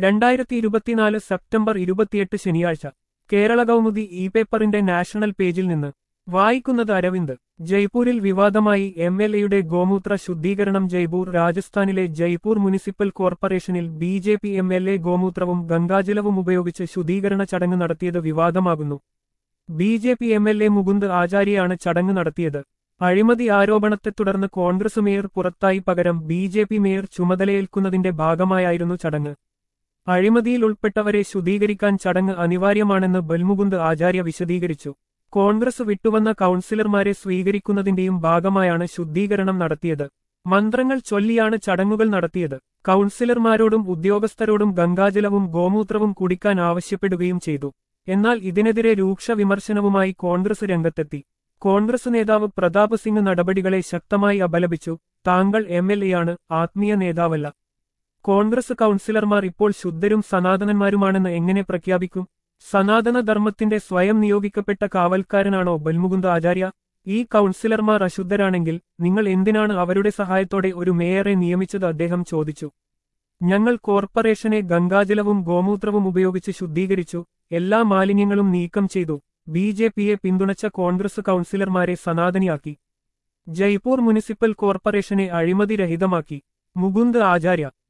രണ്ടായിരത്തി ഇരുപത്തിനാല് സെപ്റ്റംബർ ഇരുപത്തിയെട്ട് ശനിയാഴ്ച കേരള കൗമുദി ഇ പേപ്പറിന്റെ നാഷണൽ പേജിൽ നിന്ന് വായിക്കുന്നത് അരവിന്ദ് ജയ്പൂരിൽ വിവാദമായി എം എൽ എയുടെ ഗോമൂത്ര ശുദ്ധീകരണം ജയ്പൂർ രാജസ്ഥാനിലെ ജയ്പൂർ മുനിസിപ്പൽ കോർപ്പറേഷനിൽ B J P M L A ഗോമൂത്രവും ഗംഗാജലവും ഉപയോഗിച്ച് ശുദ്ധീകരണ ചടങ്ങ് നടത്തിയത് വിവാദമാകുന്നു B J P M L A Mukund ആചാര്യയാണ് ചടങ്ങ് നടത്തിയത് അഴിമതി ആരോപണത്തെ തുടർന്ന് കോൺഗ്രസ് മേയർ പുറത്തായി പകരം ബി ജെ പി മേയർ ചുമതലയേൽക്കുന്നതിന്റെ ഭാഗമായായിരുന്നു ചടങ്ങ് അഴിമതിയിൽ ഉൾപ്പെട്ടവരെ ശുദ്ധീകരിക്കാൻ ചടങ്ങ് അനിവാര്യമാണെന്ന് ബൽമുകുന്ദ് ആചാര്യ വിശദീകരിച്ചു കോൺഗ്രസ് വിട്ടുവന്ന കൗൺസിലർമാരെ സ്വീകരിക്കുന്നതിന്റെയും ഭാഗമായാണ് ശുദ്ധീകരണം നടത്തിയത് മന്ത്രങ്ങൾ ചൊല്ലിയാണ് ചടങ്ങുകൾ നടത്തിയത് കൗൺസിലർമാരോടും ഉദ്യോഗസ്ഥരോടും ഗംഗാജലവും ഗോമൂത്രവും കുടിക്കാൻ ആവശ്യപ്പെടുകയും ചെയ്തു എന്നാൽ ഇതിനെതിരെ രൂക്ഷ വിമർശനവുമായി കോൺഗ്രസ് രംഗത്തെത്തി കോൺഗ്രസ് നേതാവ് പ്രതാപ് സിംഗ് നടപടികളെ ശക്തമായി അപലപിച്ചു താങ്കൾ എം എൽ എയാണ് ആത്മീയ നേതാവല്ല കോൺഗ്രസ് കൗൺസിലർമാർ ഇപ്പോൾ ശുദ്ധരും സനാതനന്മാരുമാണെന്ന് എങ്ങനെ പ്രഖ്യാപിക്കും സനാതന ധർമ്മത്തിന്റെ സ്വയം നിയോഗിക്കപ്പെട്ട കാവൽക്കാരനാണോ ബൽമുകുന്ദ ആചാര്യ ഈ കൗൺസിലർമാർ അശുദ്ധരാണെങ്കിൽ നിങ്ങൾ എന്തിനാണ് അവരുടെ സഹായത്തോടെ ഒരു മേയറെ നിയമിച്ചത് അദ്ദേഹം ചോദിച്ചു ഞങ്ങൾ കോർപ്പറേഷനെ ഗംഗാജലവും ഗോമൂത്രവും ഉപയോഗിച്ച് ശുദ്ധീകരിച്ചു എല്ലാ മാലിന്യങ്ങളും നീക്കം ചെയ്തു ബി ജെ പിയെ പിന്തുണച്ച കോൺഗ്രസ് കൗൺസിലർമാരെ സനാതനിയാക്കി ജയ്പൂർ മുനിസിപ്പൽ കോർപ്പറേഷനെ അഴിമതിരഹിതമാക്കി മുകുന്ദ് ആചാര്യ